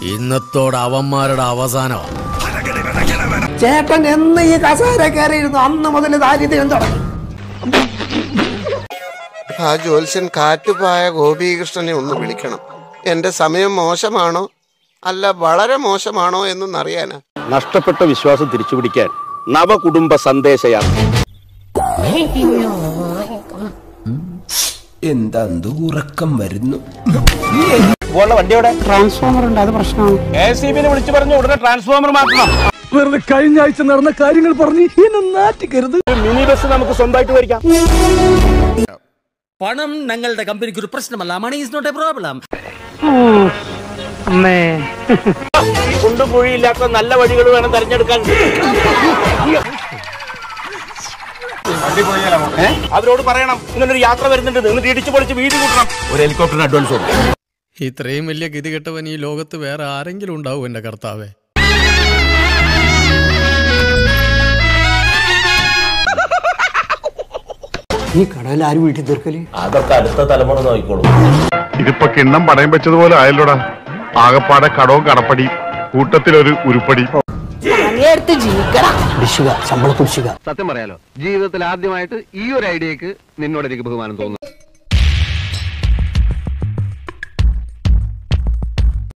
ഇന്നത്തോടെ അവന്മാരുടെ അവസാനമാണ് ചേട്ടൻ എന്ന് ഈ കസേര കയറിയിരുന്നു അന്ന് മുതൽ ദാരിദ്ര്യം തുടങ്ങി ആ ജ്യോത്സ്യൻ കാറ്റുപായ ഗോപീകൃഷ്ണനെ ഒന്ന് വിളിക്കണം എന്റെ സമയം മോശമാണോ അല്ല വളരെ മോശമാണോ എന്നൊന്നറിയാനാ നഷ്ടപ്പെട്ട വിശ്വാസം തിരിച്ചുപിടിക്കാൻ നവകുടുംബ സന്ദേശയാത്ര എന്താ ഉറക്കം വരുന്നു വണ്ടിയോടെ ട്രാൻസ്ഫോമർ ഉണ്ട് അത് പ്രശ്നമാണ് കെ സി ബിനെ വിളിച്ചു പറഞ്ഞു ഉടനെ ട്രാൻസ്ഫോമർ മാറ്റണം വെറുതെ കഴിഞ്ഞ ആഴ്ച നടന്ന കാര്യങ്ങൾ പറഞ്ഞ് എന്നെ നാറ്റിക്കരുത് മിനി ബസ് നമുക്ക് സ്വന്തമായിട്ട് മേടിക്കാം പണം ഞങ്ങളുടെ കമ്പനിക്ക് ഒരു പ്രശ്നമല്ല money is not a problem കുണ്ടും കുഴിയില്ലാത്ത നല്ല വഴികൾ വേണം തെരഞ്ഞെടുക്കാൻ ഏ? അവരോട് പറയണം ഇങ്ങനൊരു യാത്ര വരുന്നുണ്ട് എന്നിട്ട് ഇടിച്ചു പൊളിച്ച് വീട് കൂട്ടണം ഒരു ഹെലികോപ്റ്ററിന് അഡ്വാൻസ് കൊടുക്കും ഇത്രയും വലിയ ഗതികെട്ടവൻ ഈ ലോകത്ത് വേറെ ആരെങ്കിലും ഉണ്ടാവും എന്റെ കർത്താവേ ഈ കടയിൽ ആരും വീട്ടിൽ തീർക്കല് അതൊക്കെ അടുത്ത തലമുറ നോക്കിക്കോളൂ ഇതിപ്പോ കിണ്ണം പടയം വെച്ചതുപോലെ ആയല്ലോടാ ആകപ്പാടെ കടവും കടപ്പടി കൂട്ടത്തിലൊരു ഉരുപ്പടി കുടിശ്ശിക ശമ്പള കുടിശ്ശിക സത്യം പറയാലോ ജീവിതത്തിൽ ആദ്യമായിട്ട് ഈ ഒരു ഐഡിയക്ക് നിന്നോട് എനിക്ക് ബഹുമാനം തോന്നുന്നു